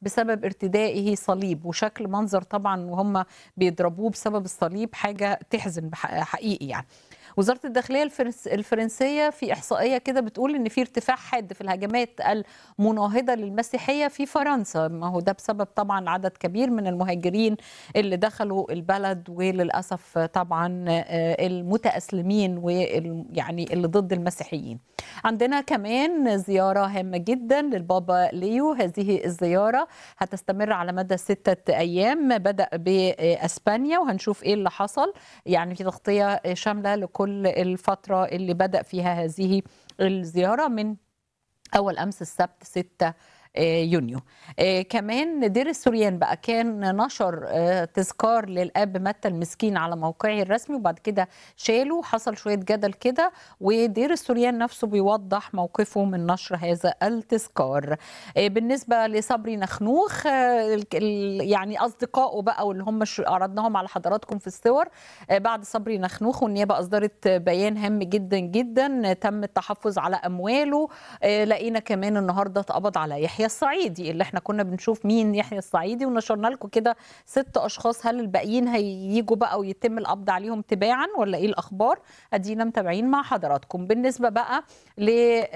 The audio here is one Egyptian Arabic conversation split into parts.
بسبب ارتدائه صليب وشكل منظر طبعا وهم بيضربوه بسبب الصليب حاجه تحزن بح- حقيقي يعني وزاره الداخليه الفرنس الفرنسيه في احصائيه كده بتقول ان في ارتفاع حاد في الهجمات المناهضه للمسيحيه في فرنسا ما هو ده بسبب طبعا عدد كبير من المهاجرين اللي دخلوا البلد وللاسف طبعا آه، المتاسلمين ويعني اللي ضد المسيحيين عندنا كمان زياره هامه جدا للبابا ليو هذه الزياره هتستمر على مدى ستة ايام بدا باسبانيا وهنشوف ايه اللي حصل يعني في تغطيه شامله لكل الفتره اللي بدا فيها هذه الزياره من اول امس السبت 6 يونيو آه، كمان دير السوريان بقى كان نشر آه، تذكار للاب متى المسكين على موقعه الرسمي وبعد كده شالوا حصل شويه جدل كده ودير السوريان نفسه بيوضح موقفه من نشر هذا التذكار آه، بالنسبه لصبري نخنوخ آه، ال- ال- يعني اصدقائه بقى واللي هم ش- عرضناهم على حضراتكم في الصور آه، بعد صبري نخنوخ والنيابه اصدرت بيان هام جدا جدا آه، تم التحفظ على امواله آه، لقينا كمان النهارده اتقبض على يحيى الصعيدي اللي احنا كنا بنشوف مين يحيى الصعيدي ونشرنا لكم كده ست اشخاص هل الباقيين هيجوا بقى ويتم القبض عليهم تباعا ولا ايه الاخبار ادينا متابعين مع حضراتكم بالنسبه بقى ل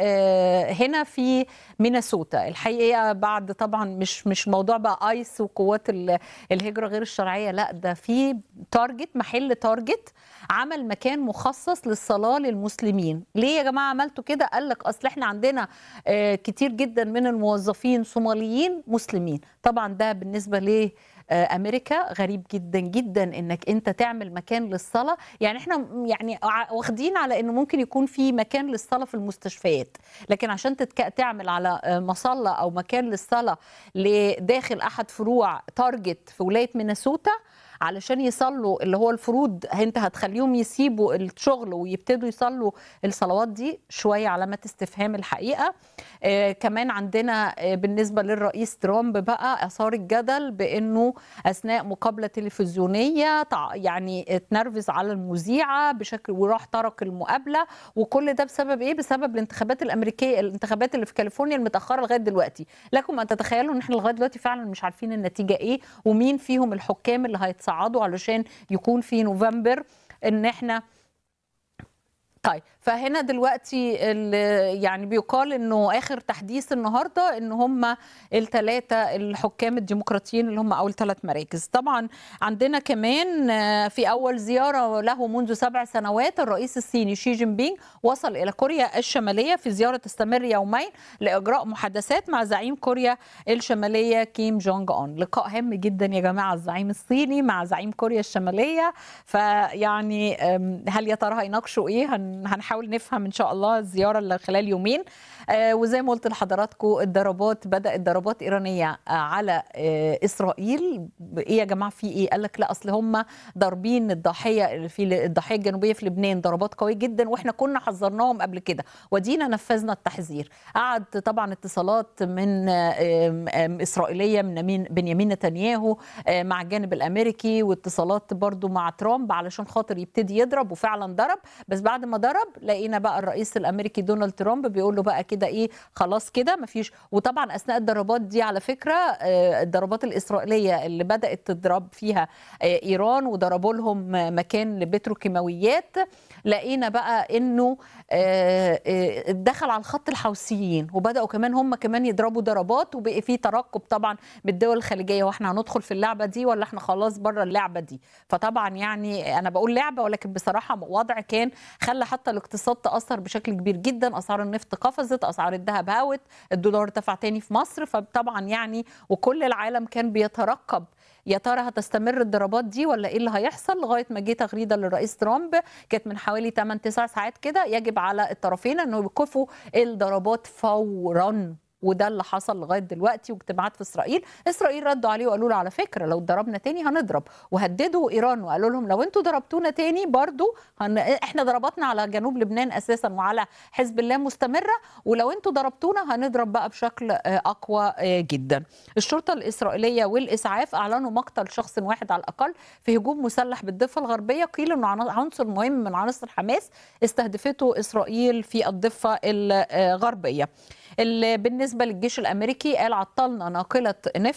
آه، هنا في مينيسوتا الحقيقه بعد طبعا مش مش موضوع بقى ايس وقوات ال- الهجره غير الشرعيه لا ده في تارجت محل تارجت عمل مكان مخصص للصلاه للمسلمين ليه يا جماعه عملتوا كده قال لك اصل احنا عندنا آه، كتير جدا من الموظفين صوماليين مسلمين طبعا ده بالنسبه ل آه، امريكا غريب جدا جدا انك انت تعمل مكان للصلاه يعني احنا م- يعني ع- واخدين على انه ممكن يكون في مكان للصلاه في المستشفيات لكن عشان تتك... تعمل على آه، مصلى او مكان للصلاه لداخل احد فروع تارجت في ولايه مينيسوتا علشان يصلوا اللي هو الفروض انت هتخليهم يسيبوا الشغل ويبتدوا يصلوا الصلوات دي شويه علامات استفهام الحقيقه آه كمان عندنا آه بالنسبه للرئيس ترامب بقى اثار الجدل بانه اثناء مقابله تلفزيونيه تع- يعني اتنرفز على المذيعه بشكل وراح ترك المقابله وكل ده بسبب ايه بسبب الانتخابات الامريكيه الانتخابات اللي في كاليفورنيا المتاخره لغايه دلوقتي لكم ان تتخيلوا ان احنا لغايه دلوقتي فعلا مش عارفين النتيجه ايه ومين فيهم الحكام اللي هيتصعدوا علشان يكون في نوفمبر ان احنا طيب فهنا دلوقتي ال- يعني بيقال انه اخر تحديث النهارده ان هم الثلاثه الحكام الديمقراطيين اللي هم اول ثلاث مراكز طبعا عندنا كمان آه، في اول زياره له منذ سبع سنوات الرئيس الصيني شي جين بينج وصل الى كوريا الشماليه في زياره تستمر يومين لاجراء محادثات مع زعيم كوريا الشماليه كيم جونج اون لقاء هام جدا يا جماعه الزعيم الصيني مع زعيم كوريا الشماليه فيعني أم، هل يا ترى هيناقشوا ايه هن- هنحاول نفهم ان شاء الله الزياره اللي خلال يومين آه، وزي ما قلت لحضراتكم الضربات بدات ضربات ايرانيه آه، على آه، اسرائيل ايه يا جماعه في ايه قال لك لا اصل هم ضاربين الضاحيه في الضاحيه الجنوبيه في لبنان ضربات قويه جدا واحنا كنا حذرناهم قبل كده ودينا نفذنا التحذير قعد طبعا اتصالات من آم، آم، اسرائيليه من مين- بنيامين نتنياهو آه، مع الجانب الامريكي واتصالات برضو مع ترامب علشان خاطر يبتدي يضرب وفعلا ضرب بس بعد ما ضرب لقينا بقى الرئيس الامريكي دونالد ترامب بيقول له بقى كده ايه خلاص كده مفيش وطبعا اثناء الضربات دي على فكره آه، الضربات الاسرائيليه اللي بدات تضرب فيها آه، ايران وضربوا لهم آه، مكان لبتروكيماويات لقينا بقى انه آه، آه، دخل على الخط الحوثيين وبداوا كمان هم كمان يضربوا ضربات وبقي في ترقب طبعا بالدول الخليجيه واحنا هندخل في اللعبه دي ولا احنا خلاص بره اللعبه دي فطبعا يعني انا بقول لعبه ولكن بصراحه وضع كان خلى حتى الاقتصاد تاثر بشكل كبير جدا اسعار النفط قفزت اسعار الذهب هاوت الدولار ارتفع تاني في مصر فطبعا يعني وكل العالم كان بيترقب يا ترى هتستمر الضربات دي ولا ايه اللي هيحصل لغايه ما جه تغريده للرئيس ترامب كانت من حوالي 8 9 ساعات كده يجب على الطرفين انه يوقفوا الضربات فورا وده اللي حصل لغايه دلوقتي واجتماعات في اسرائيل اسرائيل ردوا عليه وقالوا له على فكره لو ضربنا تاني هنضرب وهددوا ايران وقالوا لهم لو انتوا ضربتونا تاني برضو هن... احنا ضرباتنا على جنوب لبنان اساسا وعلى حزب الله مستمره ولو انتوا ضربتونا هنضرب بقى بشكل آه، اقوى آه، جدا الشرطه الاسرائيليه والاسعاف اعلنوا مقتل شخص واحد على الاقل في هجوم مسلح بالضفه الغربيه قيل انه عن- عنصر مهم من عناصر حماس استهدفته اسرائيل في الضفه الغربيه ال- بالنسبه للجيش الامريكي قال عطلنا ناقله نفط